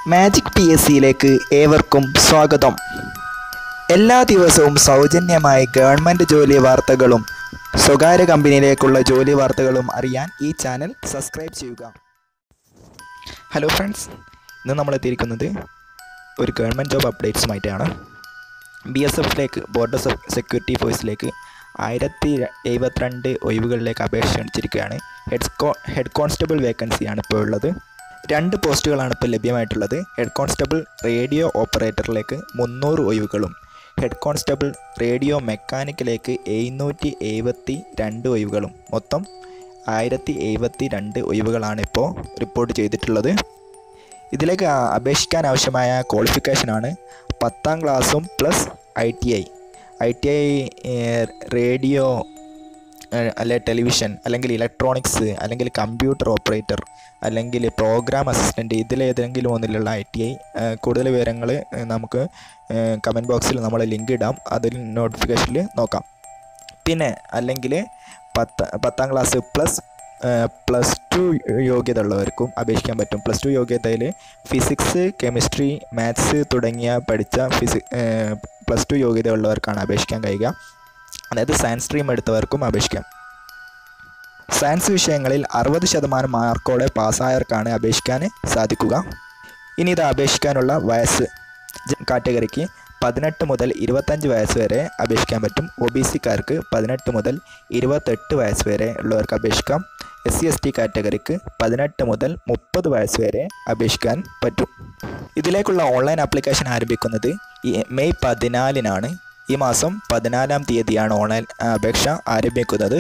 magic P S സിയിലേക്ക് ഏവർക്കും സ്വാഗതം എല്ലാ ദിവസവും സൗജന്യമായി ഗവൺമെൻറ് ജോലി വാർത്തകളും സ്വകാര്യ കമ്പനിയിലേക്കുള്ള ജോലി വാർത്തകളും അറിയാൻ ഈ ചാനൽ സബ്സ്ക്രൈബ് ചെയ്യുക ഹലോ ഫ്രണ്ട്സ് ഇന്ന് നമ്മൾ എത്തിയിരിക്കുന്നത് ഒരു ഗവൺമെൻറ് ജോബ് അപ്ഡേറ്റ്സുമായിട്ടാണ് ബി എസ് എഫിലേക്ക് ബോർഡർ സെക്യൂരിറ്റി ഫോഴ്സിലേക്ക് ആയിരത്തി എഴുപത്തിരണ്ട് ഒഴിവുകളിലേക്ക് അപേക്ഷ ക്ഷണിച്ചിരിക്കുകയാണ് ഹെഡ് കോ ഹെഡ് കോൺസ്റ്റബിൾ വേക്കൻസിയാണ് ഇപ്പോൾ ഉള്ളത് രണ്ട് പോസ്റ്റുകളാണ് ഇപ്പോൾ ലഭ്യമായിട്ടുള്ളത് ഹെഡ് കോൺസ്റ്റബിൾ റേഡിയോ ഓപ്പറേറ്ററിലേക്ക് മുന്നൂറ് ഒഴിവുകളും ഹെഡ് കോൺസ്റ്റബിൾ റേഡിയോ മെക്കാനിക്കിലേക്ക് എഴുന്നൂറ്റി എഴുപത്തി രണ്ട് ഒഴിവുകളും മൊത്തം ആയിരത്തി എഴുപത്തി രണ്ട് ഒഴിവുകളാണ് ഇപ്പോൾ റിപ്പോർട്ട് ചെയ്തിട്ടുള്ളത് ഇതിലേക്ക് ആ- അപേക്ഷിക്കാൻ ആവശ്യമായ ക്വാളിഫിക്കേഷനാണ് പത്താം ക്ലാസ്സും plus I T I I T I radio ഏഹ്, അല്ലെ ടെലിവിഷൻ അല്ലെങ്കിൽ ഇലക്ട്രോണിക്സ് അല്ലെങ്കിൽ കമ്പ്യൂട്ടർ ഓപ്പറേറ്റർ അല്ലെങ്കിൽ പ്രോഗ്രാം അസിസ്റ്റൻ്റ് ഇതിലേതെങ്കിലും ഒന്നിലുള്ള ഐ ടി ഐ കൂടുതൽ വിവരങ്ങൾ നമുക്ക് കമൻറ്റ് ബോക്സിൽ നമ്മൾ ലിങ്ക് ഇടാം അതിൽ നോട്ടിഫിക്കേഷനിൽ നോക്കാം പിന്നെ അല്ലെങ്കിൽ പത്ത് പത്താം ക്ലാസ് പ്ലസ് പ്ലസ് ടു യോഗ്യത ഉള്ളവർക്കും അപേക്ഷിക്കാൻ പറ്റും പ്ലസ് ടു യോഗ്യതയിൽ ഫിസിക്സ് കെമിസ്ട്രി മാത്സ് തുടങ്ങിയ പഠിച്ച ഫിസി പ്ലസ് ടു യോഗ്യത ഉള്ളവർക്കാണ് അപേക്ഷിക്കാൻ കഴിയുക അതായത് സയൻസ് സ്ട്രീം എടുത്തവർക്കും അപേക്ഷിക്കാം സയൻസ് വിഷയങ്ങളിൽ അറുപത് ശതമാനം മാർക്കോടെ പാസ്സായവർക്കാണ് അപേക്ഷിക്കാൻ സാധിക്കുക ഇനി ഇത് അപേക്ഷിക്കാനുള്ള വയസ്സ് ജ- കാറ്റഗറിക്ക് പതിനെട്ട് മുതൽ ഇരുപത്തഞ്ച് വയസ്സ് വരെ അപേക്ഷിക്കാൻ പറ്റും ഒ ബി സിക്കാർക്ക് പതിനെട്ട് മുതൽ ഇരുപത്തെട്ട് വയസ്സ് വരെ ഉള്ളവർക്ക് അപേക്ഷിക്കാം എസ് സി എസ് ടി കാറ്റഗറിക്ക് പതിനെട്ട് മുതൽ മുപ്പത് വയസ്സ് വരെ അപേക്ഷിക്കാൻ പറ്റും ഇതിലേക്കുള്ള ഓൺലൈൻ ആപ്ലിക്കേഷൻ ആരംഭിക്കുന്നത് ഈ മെയ് പതിനാലിനാണ് ഈ മാസം പതിനാലാം തീയതിയാണ് ഓൺലൈൻ അപേക്ഷ ആരംഭിക്കുന്നത്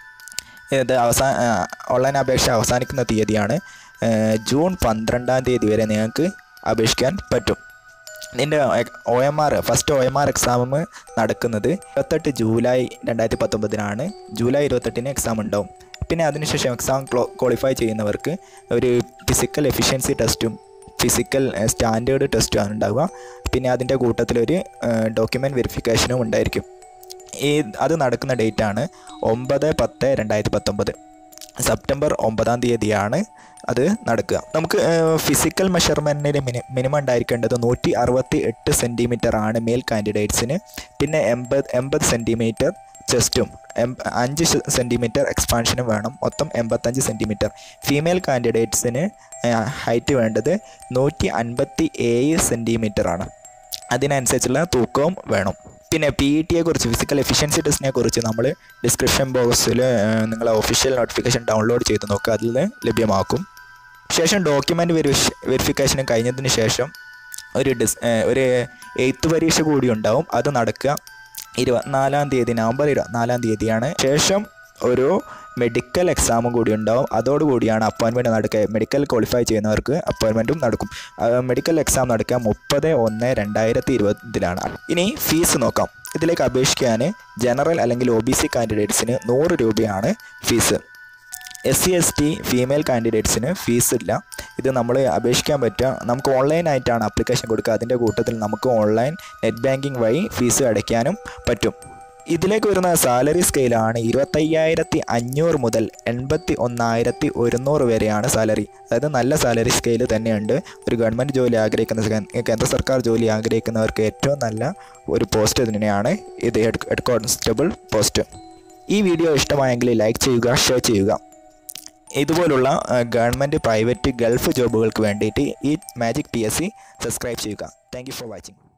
ഇത് അവസാന ഓൺലൈൻ അപേക്ഷ അവസാനിക്കുന്ന തീയതിയാണ് ഏഹ് ജൂൺ പന്ത്രണ്ടാം തീയതി വരെ നിങ്ങൾക്ക് അപേക്ഷിക്കാൻ പറ്റും ഇതിൻ്റെ O M R first O M R exam നടക്കുന്നത് ഇരുപത്തെട്ട് ജൂലൈ രണ്ടായിരത്തി പത്തൊമ്പതിനാണ് ജൂലൈ ഇരുപത്തെട്ടിന് എക്സാം ഉണ്ടാവും പിന്നെ അതിനുശേഷം എക്സാം ക്വാളിഫൈ ചെയ്യുന്നവർക്ക് ഒരു ഫിസിക്കൽ എഫിഷ്യൻസി ടെസ്റ്റും ഫിസിക്കൽ സ്റ്റാൻഡേർഡ് ടെസ്റ്റുമാണ് ഉണ്ടാവുക പിന്നെ അതിൻ്റെ കൂട്ടത്തിലൊരു ഡോക്യുമെൻറ്റ് വെരിഫിക്കേഷനും ഉണ്ടായിരിക്കും ഈ അത് നടക്കുന്ന ഡേറ്റാണ് ഒമ്പത് പത്ത് രണ്ടായിരത്തി പത്തൊമ്പത് സെപ്റ്റംബർ ഒമ്പതാം തീയതിയാണ് അത് നടക്കുക നമുക്ക് ഫിസിക്കൽ മെഷർമെൻറ്റിന് മിനി മിനിമം ഉണ്ടായിരിക്കേണ്ടത് നൂറ്റി അറുപത്തി എട്ട് സെൻറ്റിമീറ്റർ ആണ് മെയിൽ കാൻഡിഡേറ്റ്സിന് പിന്നെ എൺപത് എൺപത് സെൻറ്റിമീറ്റർ ചെസ്റ്റും അഞ്ച് സെൻറ്റിമീറ്റർ എക്സ്പാൻഷനും വേണം മൊത്തം എൺപത്തഞ്ച് സെൻറ്റിമീറ്റർ ഫീമെയിൽ കാൻഡിഡേറ്റ്സിന് ഹൈറ്റ് വേണ്ടത് നൂറ്റി അൻപത്തി ഏഴ് സെൻറ്റിമീറ്റർ ആണ് അതിനനുസരിച്ചുള്ള തൂക്കവും വേണം പിന്നെ പി ഇ ടിയെ കുറിച്ച് ഫിസിക്കൽ എഫിഷ്യൻസി ടെസ്റ്റിനെ കുറിച്ച് നമ്മൾ ഡിസ്ക്രിപ്ഷൻ ബോക്സിൽ നിങ്ങളെ ഒഫീഷ്യൽ നോട്ടിഫിക്കേഷൻ ഡൗൺലോഡ് ചെയ്ത് നോക്കുക അതിൽ ലഭ്യമാക്കും ശേഷം ഡോക്യുമെൻ്റ് വെരിഫി വെരിഫിക്കേഷനും കഴിഞ്ഞതിന് ശേഷം ഒരു ഡിസ് ഏഹ് ഒരു എയ്ത്ത് പരീക്ഷ കൂടി ഉണ്ടാവും അത് നടക്കുക ഇരുപത്തിനാലാം തീയതി നവംബർ ഇരുപത്തിനാലാം തീയതിയാണ് ശേഷം ഒരു മെഡിക്കൽ എക്സാമും കൂടി ഉണ്ടാവും അതോടുകൂടിയാണ് അപ്പോയിൻമെൻറ്റ് നടക്കുക മെഡിക്കൽ ക്വാളിഫൈ ചെയ്യുന്നവർക്ക് അപ്പോയിൻമെൻറ്റും നടക്കും മെഡിക്കൽ എക്സാം നടക്കുക മുപ്പത് ഒന്ന് രണ്ടായിരത്തി ഇരുപതിലാണ് ഇനി ഫീസ് നോക്കാം ഇതിലേക്ക് അപേക്ഷിക്കാൻ ജനറൽ അല്ലെങ്കിൽ ഒ ബി സി കാൻഡിഡേറ്റ്സിന് നൂറ് രൂപയാണ് fees S C S T female കാൻഡിഡേറ്റ്സിന് ഫീസ് ഇല്ല ഇത് നമ്മൾ അപേക്ഷിക്കാൻ പറ്റുക നമുക്ക് ഓൺലൈനായിട്ടാണ് ആപ്ലിക്കേഷൻ കൊടുക്കുക അതിൻ്റെ കൂട്ടത്തിൽ നമുക്ക് ഓൺലൈൻ നെറ്റ് ബാങ്കിങ് വഴി ഫീസ് അടയ്ക്കാനും പറ്റും ഇതിലേക്ക് വരുന്ന സാലറി സ്കെയിലാണ് ഇരുപത്തയ്യായിരത്തി അഞ്ഞൂറ് മുതൽ എൺപത്തി ഒന്നായിരത്തി ഒരുന്നൂറ് വരെയാണ് സാലറി അതായത് നല്ല സാലറി സ്കെയിൽ തന്നെയുണ്ട് ഒരു ഗവൺമെൻറ് ജോലി ആഗ്രഹിക്കുന്ന സെ- കേന്ദ്ര സർക്കാർ ജോലി ആഗ്രഹിക്കുന്നവർക്ക് ഏറ്റവും നല്ല ഒരു പോസ്റ്റ് തന്നെയാണ് ഇത് ഹെഡ് ഹെഡ് കോൺസ്റ്റബിൾ പോസ്റ്റ് ഈ വീഡിയോ ഇഷ്ടമായെങ്കിൽ ലൈക്ക് ചെയ്യുക ഷെയർ ചെയ്യുക ഇതുപോലുള്ള ഗവൺമെൻറ് പ്രൈവറ്റ് ഗൾഫ് ജോബുകൾക്ക് വേണ്ടിയിട്ട് ഈ magic P S C subscribe ചെയ്യുക താങ്ക് യു ഫോർ വാച്ചിങ്